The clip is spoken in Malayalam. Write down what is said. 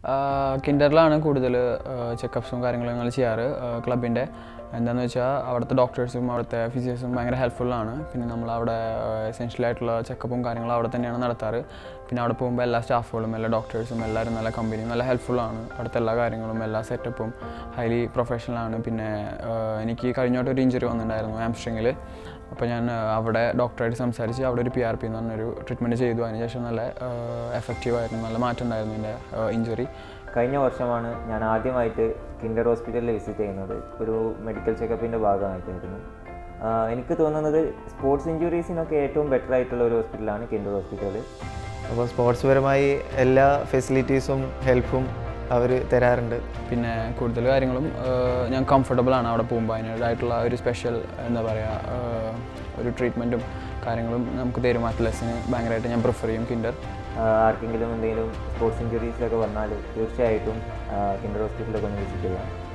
കിൻഡറിലാണ് കൂടുതൽ ചെക്കപ്സും കാര്യങ്ങളും ഞങ്ങൾ ചെയ്യാറ് ക്ലബിൻ്റെ എന്താണെന്ന് വെച്ചാൽ അവിടുത്തെ ഡോക്ടേഴ്സും അവിടുത്തെ ഫിസിഷ്യസും ഭയങ്കര ഹെൽപ്ഫുള്ളാണ് പിന്നെ നമ്മൾ അവിടെ എസെൻഷ്യൽ ആയിട്ടുള്ള ചെക്കപ്പും കാര്യങ്ങളും അവിടെ തന്നെയാണ് നടത്താറ് പിന്നെ അവിടെ പോകുമ്പോൾ എല്ലാ സ്റ്റാഫുകളും എല്ലാ ഡോക്ടേഴ്സും എല്ലാവരും നല്ല കമ്പനിയും നല്ല ഹെൽപ്ഫുള്ളാണ് അവിടുത്തെ എല്ലാ കാര്യങ്ങളും എല്ലാ സെറ്റപ്പും ഹൈലി പ്രൊഫഷണലാണ് പിന്നെ ആ, എനിക്ക് കഴിഞ്ഞോട്ട് ഒരു ഇഞ്ചുറി വന്നിട്ടുണ്ടായിരുന്നു ആംസ്ട്രിങ്ങിൽ അപ്പോൾ ഞാൻ ആ, അവിടെ ഡോക്ടറായിട്ട് സംസാരിച്ച് അവിടെ ഒരു പി ആർ പി എന്ന് പറഞ്ഞൊരു ട്രീറ്റ്മെൻറ്റ് ചെയ്തു അതിനുശേഷം നല്ല എഫക്റ്റീവ് ആയിരുന്നു നല്ല മാറ്റം ഉണ്ടായിരുന്നു എൻ്റെ ഇഞ്ചുറി കഴിഞ്ഞ വർഷമാണ് ഞാൻ ആദ്യമായിട്ട് കിൻഡർ ഹോസ്പിറ്റലിൽ വിസിറ്റ് ചെയ്യുന്നത് ഒരു മെഡിക്കൽ ചെക്കപ്പിൻ്റെ ഭാഗമായിട്ടായിരുന്നു ആഹ് എനിക്ക് തോന്നുന്നത് സ്പോർട്സ് ഇഞ്ചുറീസിനൊക്കെ ഏറ്റവും ബെറ്റർ ആയിട്ടുള്ള ഒരു ഹോസ്പിറ്റലാണ് കിൻഡർ ഹോസ്പിറ്റൽ അപ്പോൾ സ്പോർട്സ് പരമായി എല്ലാ ഫെസിലിറ്റീസും ഹെൽപ്പും അവർ തരാറുണ്ട് പിന്നെ കൂടുതൽ കാര്യങ്ങളും ആ, ഞാൻ കംഫർട്ടബിൾ ആണ് അവിടെ പോകുമ്പോൾ അതിൻ്റെതായിട്ടുള്ള ഒരു സ്പെഷ്യൽ എന്താ പറയുക ഒരു ട്രീറ്റ്മെൻറ്റും കാര്യങ്ങളും നമുക്ക് തരും അത്ലസിന് ഭയങ്കരമായിട്ട് ഞാൻ പ്രിഫർ ചെയ്യും കിൻഡർ ആർക്കെങ്കിലും എന്തെങ്കിലും സ്പോർട്സ് ഇഞ്ചുറീസിലൊക്കെ വന്നാൽ തീർച്ചയായിട്ടും കിൻഡർ ഹോസ്പിറ്റലൊക്കെ ഒന്ന് വിസിറ്റ് ചെയ്യാം